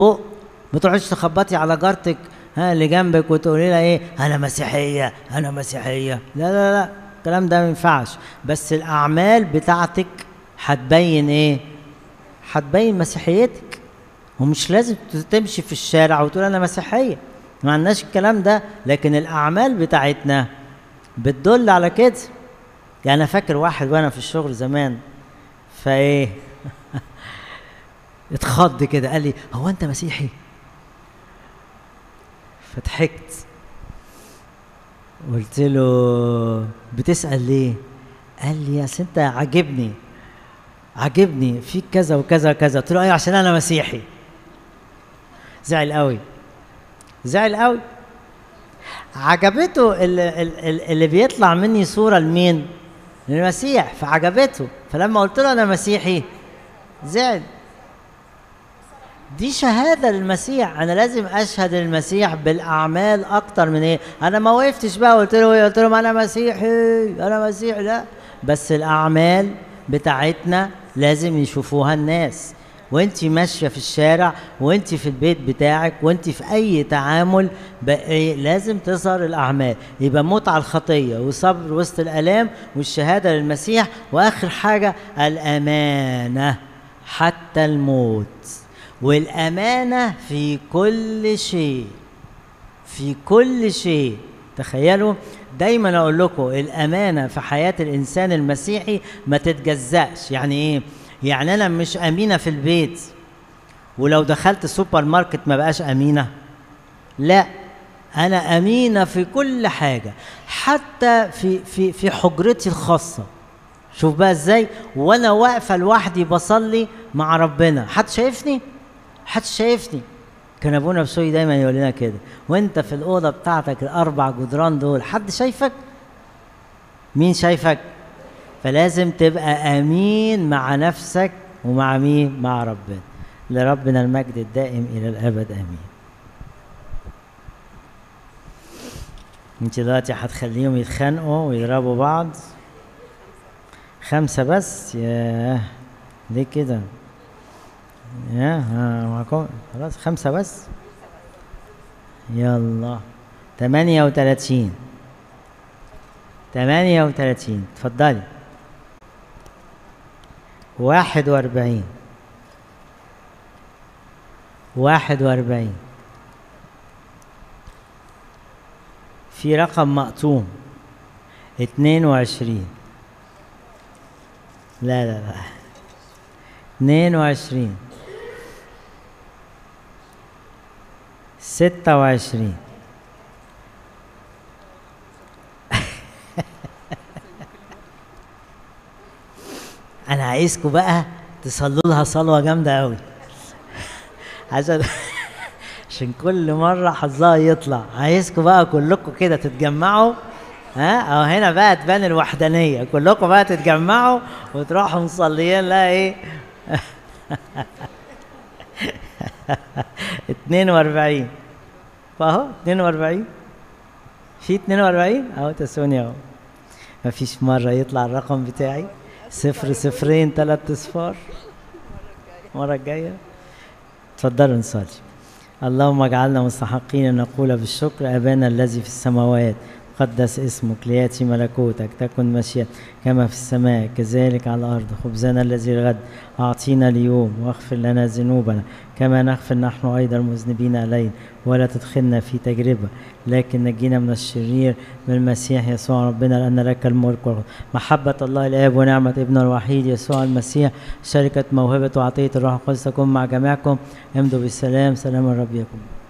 فوق ما تقعدش تخبطي على جارتك ها اللي جنبك وتقولي لها ايه انا مسيحيه انا مسيحيه لا لا لا الكلام ده ما ينفعش بس الاعمال بتاعتك هتبين ايه هتبين مسيحيتك ومش لازم تمشي في الشارع وتقول انا مسيحيه ما عندناش الكلام ده لكن الاعمال بتاعتنا بتدل على كده يعني انا فاكر واحد وانا في الشغل زمان فايه اتخض كده قال لي هو انت مسيحي فضحكت قلت له بتسأل ليه قال لي اصل انت عاجبني عاجبني فيك كذا وكذا وكذا قلت له ايوه عشان انا مسيحي زعل قوي زعل قوي عجبته اللي, اللي بيطلع مني صوره لمين للمسيح فعجبته فلما قلت له انا مسيحي زعل دي شهاده للمسيح انا لازم اشهد للمسيح بالاعمال اكتر من ايه انا ما وقفتش بقى قلت له ايه قلت له انا مسيحي انا مسيحي لا بس الاعمال بتاعتنا لازم يشوفوها الناس وانت ماشيه في الشارع وانت في البيت بتاعك وانت في اي تعامل لازم تظهر الاعمال يبقى موت على الخطيه وصبر وسط الالام والشهاده للمسيح واخر حاجه الامانه حتى الموت والامانه في كل شيء في كل شيء تخيلوا دايما اقول لكم الامانه في حياه الانسان المسيحي ما تتجزاش يعني ايه يعني انا مش امينه في البيت ولو دخلت سوبر ماركت ما بقاش امينه لا انا امينه في كل حاجه حتى في في في حجرتي الخاصه شوف بقى ازاي وانا واقفه لوحدي بصلي مع ربنا حد شايفني حد شايفني كان ابونا بسوي دايما يقول لنا كده وانت في الاوضه بتاعتك الاربع جدران دول حد شايفك مين شايفك فلازم تبقى امين مع نفسك ومع مين مع ربنا لربنا المجد الدائم الى الابد امين انت دلوقتي هتخليهم يتخانقوا ويضربوا بعض خمسة بس ياه ليه كده يا ها معكم خلاص خمسة بس يلا تمانية وتلاتين تمانية وتلاتين اتفضلي واحد واربعين واحد واربعين في رقم مقطوم اتنين وعشرين لا لا لا اتنين وعشرين ستة وعشرين أنا عايزكم بقى تصلوا لها صلوة جامدة أوي عشان عشان كل مرة حظها يطلع عايزكم بقى كلكم كده تتجمعوا ها أو هنا بقى تبان الوحدانية كلكم بقى تتجمعوا وتروحوا مصليين لا إيه 42 فاهو 42 في 42 اهو تسوني اهو مفيش مرة يطلع الرقم بتاعي صفر صفرين ثلاث اصفار المرة الجاية اتفضلوا نصلي اللهم اجعلنا مستحقين ان نقول بالشكر ابانا الذي في السماوات قدس اسمك لياتي ملكوتك تكن مشيئتك كما في السماء كذلك على الارض خبزنا الذي الغد اعطينا اليوم واغفر لنا ذنوبنا كما نغفر نحن ايضا المذنبين الينا ولا تدخلنا في تجربه لكن نجينا من الشرير من المسيح يسوع ربنا لان لك الملك والقدر محبه الله الاب ونعمه ابنه الوحيد يسوع المسيح شركه موهبه وعطيه الروح القدس تكون مع جميعكم امضوا بالسلام سلام الرب يكن